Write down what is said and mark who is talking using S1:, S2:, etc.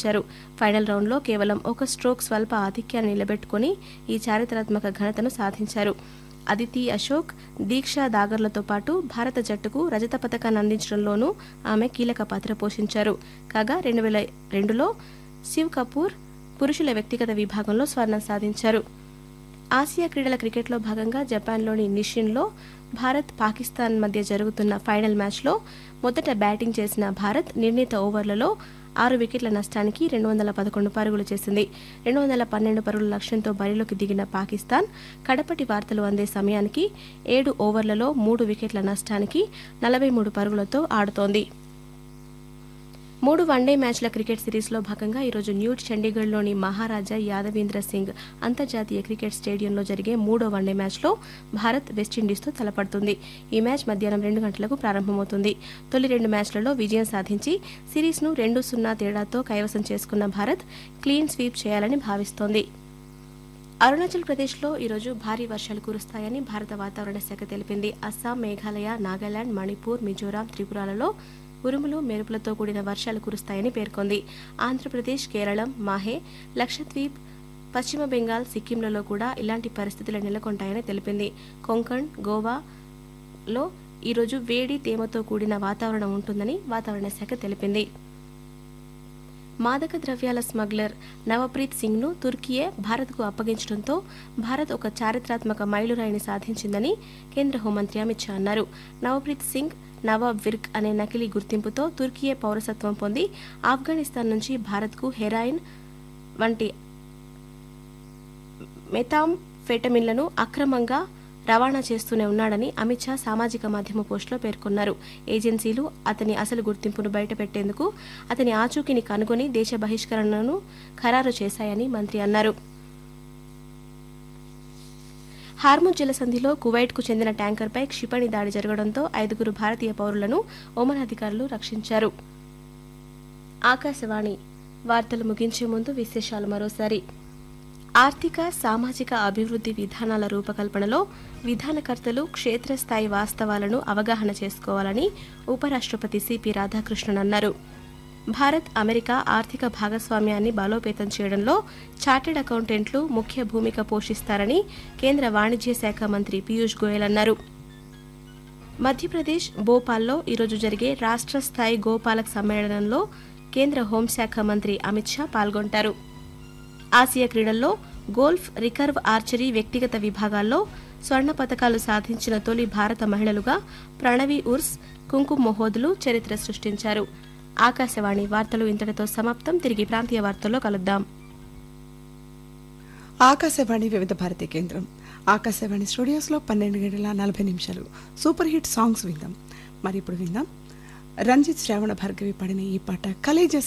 S1: నిలిచారు ఫైనల్ రౌండ్లో కేవలం ఒక స్ట్రోక్ స్వల్ప ఆధిక్యాన్ని నిలబెట్టుకుని ఈ చారిత్రాత్మక ఘనతను సాధించారు అదితి అశోక్ దీక్షా దాగర్లతో పాటు భారత జట్టుకు రజత పథకాన్ని అందించడంలోనూ ఆమె కీలక పాత్ర పోషించారు కాగా రెండు వేల రెండులో శివ్ కపూర్ పురుషుల వ్యక్తిగత విభాగంలో స్వర్ణం సాధించారు ఆసియా క్రీడల క్రికెట్లో భాగంగా జపాన్లోని నిషిన్లో భారత్ పాకిస్తాన్ మధ్య జరుగుతున్న ఫైనల్ మ్యాచ్లో మొదట బ్యాటింగ్ చేసిన భారత్ నిర్ణీత ఓవర్లలో ఆరు వికెట్ల నష్టానికి రెండు వందల పదకొండు పరుగులు చేసింది రెండు వందల పన్నెండు పరుగుల లక్ష్యంతో బరిలోకి దిగిన పాకిస్తాన్ కడపటి వార్తలు అందే సమయానికి ఏడు ఓవర్లలో మూడు వికెట్ల నష్టానికి నలభై మూడు పరుగులతో ఆడుతోంది మూడు వన్డే మ్యాచ్ల క్రికెట్ సిరీస్లో భాగంగా ఈరోజు న్యూ చండీగఢ్లోని మహారాజా యాదవీంద్ర సింగ్ అంతర్జాతీయ క్రికెట్ స్టేడియంలో జరిగే మూడో వన్డే మ్యాచ్లో భారత్ వెస్టిండీస్తో తలపడుతుంది ఈ మ్యాచ్ మధ్యాహ్నం రెండు గంటలకు ప్రారంభమవుతుంది తొలి రెండు మ్యాచ్లలో విజయం సాధించి సిరీస్ను రెండు సున్నా తేడాతో కైవసం చేసుకున్న భారత్ క్లీన్ స్వీప్ చేయాలని భావిస్తోంది అరుణాచల్ ప్రదేశ్లో ఈరోజు భారీ వర్షాలు కురుస్తాయని భారత వాతావరణ శాఖ తెలిపింది అస్సాం మేఘాలయ నాగాలాండ్ మణిపూర్ మిజోరాం త్రిపురలలో ఉరుములు మెరుపులతో కూడిన వర్షాలు కురుస్తాయని పేర్కొంది ఆంధ్రప్రదేశ్ కేరళం మాహే లక్షద్వీప్ పశ్చిమ బెంగాల్ సిక్కింలలో కూడా ఇలాంటి పరిస్థితులు నెలకొంటాయని తెలిపింది కొంకణ్ గోవాలో ఈరోజు వేడి తేమతో కూడిన వాతావరణం ఉంటుందని వాతావరణ శాఖ తెలిపింది మాదక ద్రవ్యాల స్మగ్లర్ నవప్రీత్ సింగ్ ను తుర్కియే భారత్కు అప్పగించడంతో భారత్ ఒక చారిత్రాత్మక మైలురాయిని సాధించిందని కేంద్ర హోంమంత్రి అమిత్ షా అన్నారు నవప్రీత్ సింగ్ నవాబ్ విర్క్ అనే నకిలీ గుర్తింపుతో తుర్కియే పౌరసత్వం పొంది ఆఫ్ఘనిస్తాన్ నుంచి భారత్కు హెరాయిన్ వంటి మెథాంఫెటమిన్లను అక్రమంగా రవాణా చేస్తూనే ఉన్నాడని అమిత్ షా సామాజిక మాధ్యమ పోస్టులో పేర్కొన్నారు ఏజెన్సీలు అతని అసలు గుర్తింపును బయటపెట్టేందుకు అతని ఆచూకీని కనుగొని దేశ బహిష్కరణను ఖరారు చేశాయని మంత్రి అన్నారు హార్ముజ్ జలసంధిలో కువైట్కు చెందిన ట్యాంకర్పై క్షిపణి దాడి జరగడంతో ఐదుగురు భారతీయ పౌరులను ఒమన్ అధికారులు రక్షించారు ఆకాశవాణి వార్తలు ముగించే ముందు విశేషాలు మరోసారి ఆర్థిక సామాజిక అభివృద్ధి విధానాల రూపకల్పనలో విధానకర్తలు క్షేత్రస్థాయి వాస్తవాలను అవగాహన చేసుకోవాలని ఉపరాష్ట్రపతి సిపి రాధాకృష్ణన్ అన్నారు భారత్ అమెరికా ఆర్థిక భాగస్వామ్యాన్ని బలోపేతం చేయడంలో చార్టెడ్ అకౌంటెంట్లు ముఖ్య భూమిక పోషిస్తారని కేంద్ర వాణిజ్య శాఖ మంత్రి పీయూష్ గోయల్ అన్నారు మధ్యప్రదేశ్ భోపాల్లో ఈరోజు జరిగే రాష్ట్ర స్థాయి గోపాలక్ సమ్మేళనంలో కేంద్ర హోంశాఖ మంత్రి అమిత్ షా పాల్గొంటారు ఆసియా క్రీడల్లో గోల్ఫ్ రికర్వ్ ఆర్చరీ వ్యక్తిగత విభాగాల్లో స్వర్ణ పతకాలు సాధించిన తొలి భారత మహిళలుగా ప్రణవి ఉర్స్ కుంకుమ్ మొహోద్లు చరిత్ర సృష్టించారు ఆకాశవాణి వార్తలు ఇంతటితో సమాప్తం తిరిగి ప్రాంతీయ వార్తల్లో కలుద్దాం
S2: ఆకాశవాణి వివిధ భారతి కేంద్రం ఆకాశవాణి స్టూడియోస్లో పన్నెండు గంటల నలభై నిమిషాలు సూపర్ హిట్ సాంగ్స్ విందాం మరి ఇప్పుడు విందాం రంజిత్ శ్రావణ భార్గవి పాడిన ఈ పాట కలేజ